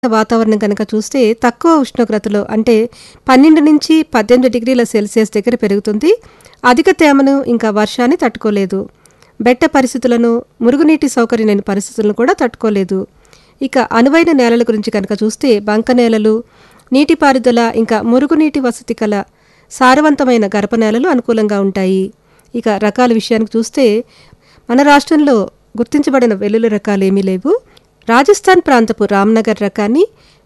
వాతావరణం కనుక చూస్తే తక్కువ ఉష్ణోగ్రతలో అంటే పన్నెండు నుంచి పద్దెనిమిది డిగ్రీల సెల్సియస్ దగ్గర పెరుగుతుంది అధిక తేమను ఇంకా వర్షాన్ని తట్టుకోలేదు బెట్ట పరిస్థితులను మురుగునీటి సౌకర్యం లేని పరిస్థితులను కూడా తట్టుకోలేదు ఇక అనువైన నేలల గురించి కనుక చూస్తే బంక నేలలు నీటిపారుదల ఇంకా మురుగునీటి వసతి కల సారవంతమైన గరప నేలలు అనుకూలంగా ఉంటాయి ఇక రకాల విషయానికి చూస్తే మన రాష్ట్రంలో గుర్తించబడిన వెల్లుల్లి రకాలు ఏమీ లేవు రాజస్థాన్ ప్రాంతపు రామ్నగర్ రకాన్ని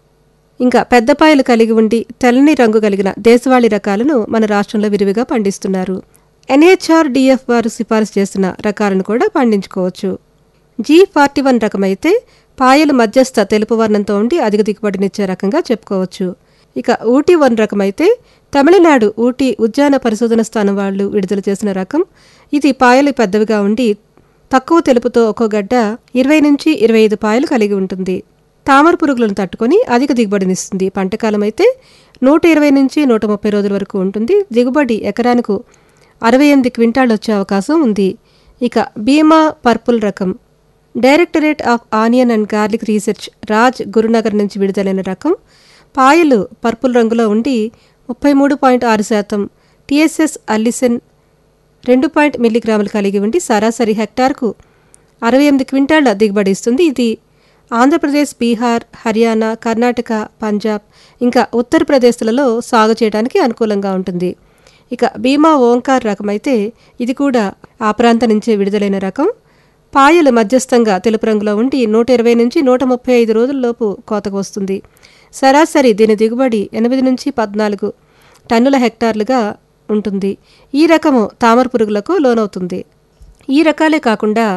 ఇంకా పెద్దపాయలు కలిగి ఉండి తెల్లని రంగు కలిగిన దేశవాళీ రకాలను మన రాష్ట్రంలో విరివిగా పండిస్తున్నారు ఎన్హెచ్ఆర్ డిఎఫ్ వారు సిఫారసు చేసిన రకాలను కూడా పండించుకోవచ్చు జీ ఫార్టీ వన్ రకమైతే పాయలు మధ్యస్థ తెలుపు వర్ణంతో ఉండి అధిక దిగుబడినిచ్చే రకంగా చెప్పుకోవచ్చు ఇక ఊటీ వన్ రకమైతే తమిళనాడు ఊటీ ఉద్యాన పరిశోధన స్థానం వాళ్ళు విడుదల చేసిన రకం ఇది పాయలు పెద్దవిగా ఉండి తక్కువ తెలుపుతో ఒక్కో గడ్డ ఇరవై నుంచి ఇరవై ఐదు పాయలు కలిగి ఉంటుంది తామర పురుగులను తట్టుకొని అధిక దిగుబడినిస్తుంది పంటకాలం అయితే నూట ఇరవై నుంచి నూట ముప్పై రోజుల వరకు ఉంటుంది దిగుబడి ఎకరానికి అరవై ఎనిమిది క్వింటాళ్ళు వచ్చే అవకాశం ఉంది ఇక బీమా పర్పుల్ రకం directorate of onion and garlic research Rajgurunagar నుంచి విడుదలైన రకం పాయలు పర్పుల్ రంగులో ఉండి ముప్పై మూడు పాయింట్ ఆరు శాతం టీఎస్ఎస్ అల్లిసెన్ రెండు పాయింట్ మిల్లీగ్రాములు కలిగి ఉండి సరాసరి హెక్టార్కు అరవై ఎనిమిది క్వింటాళ్ల దిగుబడి ఇస్తుంది ఇది ఆంధ్రప్రదేశ్ బీహార్ హర్యానా కర్ణాటక పంజాబ్ ఇంకా ఉత్తరప్రదేశ్లలో సాగు చేయడానికి అనుకూలంగా ఉంటుంది ఇక భీమా ఓంకార్ రకమైతే ఇది కూడా ఆ ప్రాంతం నుంచే విడుదలైన రకం పాయలు మధ్యస్థంగా తెలుపు రంగులో ఉండి నూట ఇరవై నుంచి నూట ముప్పై ఐదు రోజుల్లోపు కోతకు వస్తుంది సరాసరి దీని దిగుబడి ఎనిమిది నుంచి పద్నాలుగు టన్నుల హెక్టార్లుగా ఉంటుంది ఈ రకము తామర పురుగులకు లోనవుతుంది ఈ రకాలే కాకుండా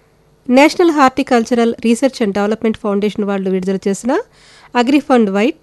national horticultural research and development foundation వాళ్ళు విడుదల చేసిన అగ్రిఫండ్ వైట్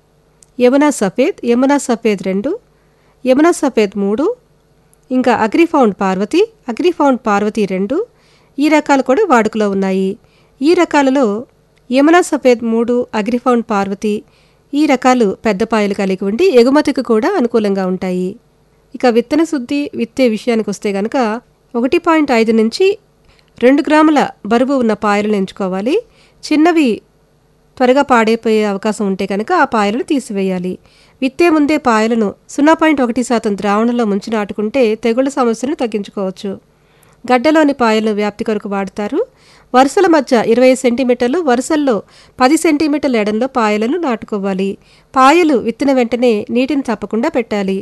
యమునా సఫేద్ యమునా సఫేద్ రెండు యమునా సఫేద్ మూడు ఇంకా అగ్రిఫౌండ్ పార్వతి అగ్రిఫౌండ్ పార్వతి రెండు ఈ రకాలు కూడా వాడుకలో ఉన్నాయి ఈ రకాలలో యమునా సఫేద్ మూడు అగ్రిఫౌండ్ పార్వతి ఈ రకాలు పెద్ద పాయలు కలిగి ఉండి ఎగుమతికి కూడా అనుకూలంగా ఉంటాయి ఇక విత్తన శుద్ధి విత్తే విషయానికి వస్తే గనక ఒకటి పాయింట్ ఐదు నుంచి రెండు గ్రాముల బరువు ఉన్న పాయలను ఎంచుకోవాలి చిన్నవి త్వరగా పాడైపోయే అవకాశం ఉంటే కనుక ఆ పాయలను తీసివేయాలి విత్తే ముందే పాయలను సున్నా పాయింట్ ఒకటి శాతం ద్రావణంలో ముంచి నాటుకుంటే తెగుళ్ల సమస్యను తగ్గించుకోవచ్చు గడ్డలోని పాయలను వ్యాప్తి కొరకు వాడతారు వరుసల మధ్య ఇరవై సెంటీమీటర్లు వరుసల్లో పది సెంటీమీటర్ల ఎడంలో పాయలను నాటుకోవాలి పాయలు విత్తిన వెంటనే నీటిని తప్పకుండా పెట్టాలి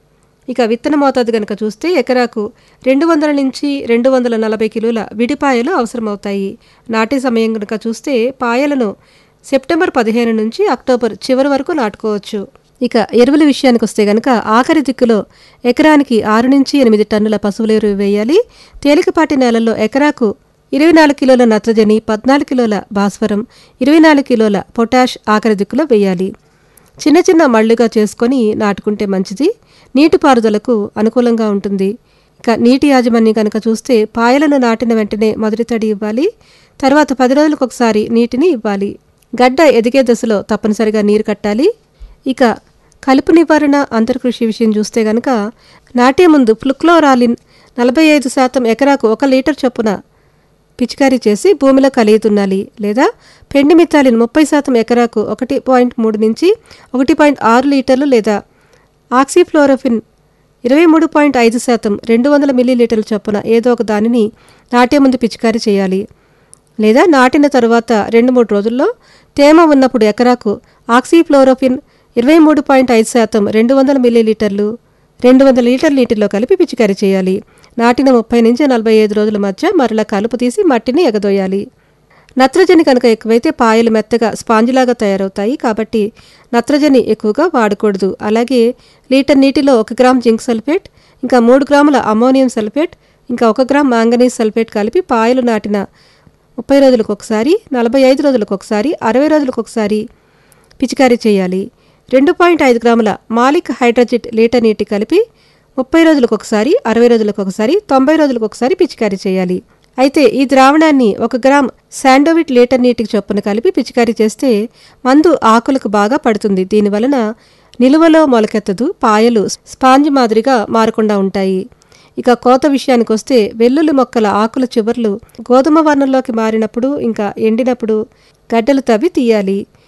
ఇక విత్తన మోతాదు గనక చూస్తే ఎకరాకు రెండు వందల నుంచి రెండు వందల నలభై కిలోల విడిపాయలు అవసరమవుతాయి నాటే సమయం గనక చూస్తే పాయలను సెప్టెంబర్ పదిహేను నుంచి అక్టోబర్ చివరి వరకు నాటుకోవచ్చు ఇక ఎరువుల విషయానికి వస్తే గనక ఆఖరి దిక్కులో ఎకరానికి ఆరు నుంచి ఎనిమిది టన్నుల పశువుల ఎరువు వేయాలి తేలికపాటి నేలల్లో ఎకరాకు ఇరవై నాలుగు కిలోల నత్రజని పద్నాలుగు కిలోల భాస్వరం ఇరవై నాలుగు కిలోల పొటాష్ ఆఖరి దిక్కులో వేయాలి చిన్న చిన్న మళ్ళుగా చేసుకొని నాటుకుంటే మంచిది నీటిపారుదలకు అనుకూలంగా ఉంటుంది ఇక నీటి యాజమాన్యం కనుక చూస్తే పాయలను నాటిన వెంటనే మొదటి తడి ఇవ్వాలి తర్వాత పది రోజులకు ఒకసారి నీటిని ఇవ్వాలి గడ్డ ఎదిగే దశలో తప్పనిసరిగా నీరు కట్టాలి ఇక కలుపు నివారణ అంతర్కృషి విషయం చూస్తే గనక నాటే ముందు ఫ్లుక్లోరాలిన్ నలభై ఐదు శాతం ఎకరాకు ఒక లీటర్ చొప్పున పిచికారీ చేసి భూమిలో కలియుతున్నాలి లేదా పెండి మిత్తాలిన్ ముప్పై శాతం ఎకరాకు ఒకటి పాయింట్ మూడు నుంచి ఒకటి పాయింట్ ఆరు లీటర్లు లేదా ఆక్సిఫ్లోరోఫిన్ ఇరవై మూడు పాయింట్ ఐదు శాతం రెండు వందల మిల్లీలీటర్ల చొప్పున ఏదో ఒక దానిని నాటే ముందు పిచికారీ చేయాలి లేదా నాటిన తరువాత రెండు మూడు రోజుల్లో తేమ ఉన్నప్పుడు ఎకరాకు ఆక్సిఫ్లోరోఫిన్ ఇరవై మూడు పాయింట్ ఐదు శాతం రెండు వందల మిల్లీలీటర్లు రెండు వందల లీటర్ నీటిలో కలిపి పిచికారీ చేయాలి నాటిన ముప్పై నుంచి నలభై ఐదు రోజుల మధ్య మరలా కలుపు తీసి మట్టిని ఎగదోయాలి నత్రజని కనుక ఎక్కువైతే పాయలు మెత్తగా స్పాంజిలాగా తయారవుతాయి కాబట్టి నత్రజని ఎక్కువగా వాడకూడదు అలాగే లీటర్ నీటిలో ఒక గ్రామ్ జింక్ సల్ఫేట్ ఇంకా మూడు గ్రాముల అమోనియం సల్ఫేట్ ఇంకా ఒక గ్రామ్ మాంగనీస్ సల్ఫేట్ కలిపి పాయలు నాటిన ముప్పై రోజులకు ఒకసారి నలభై ఐదు రోజులకు ఒకసారి అరవై రోజులకు ఒకసారి పిచికారీ చేయాలి రెండు పాయింట్ ఐదు గ్రాముల మాలిక్ హైడ్రజిట్ లీటర్ నీటి కలిపి ముప్పై రోజులకు ఒకసారి అరవై రోజులకు ఒకసారి తొంభై రోజులకు ఒకసారి పిచికారీ చేయాలి అయితే ఈ ద్రావణాన్ని ఒక గ్రామ్ శాండోవిట్ లీటర్ నీటికి చొప్పున కలిపి పిచికారీ చేస్తే మందు ఆకులకు బాగా పడుతుంది దీనివలన నిలువలో మొలకెత్తదు పాయలు స్పాంజ్ మాదిరిగా మారకుండా ఉంటాయి ఇక కోత విషయానికి వస్తే వెల్లుల్లి మొక్కల ఆకుల చివర్లు గోధుమ వర్ణంలోకి మారినప్పుడు ఇంకా ఎండినప్పుడు గడ్డలు తవ్వి తీయాలి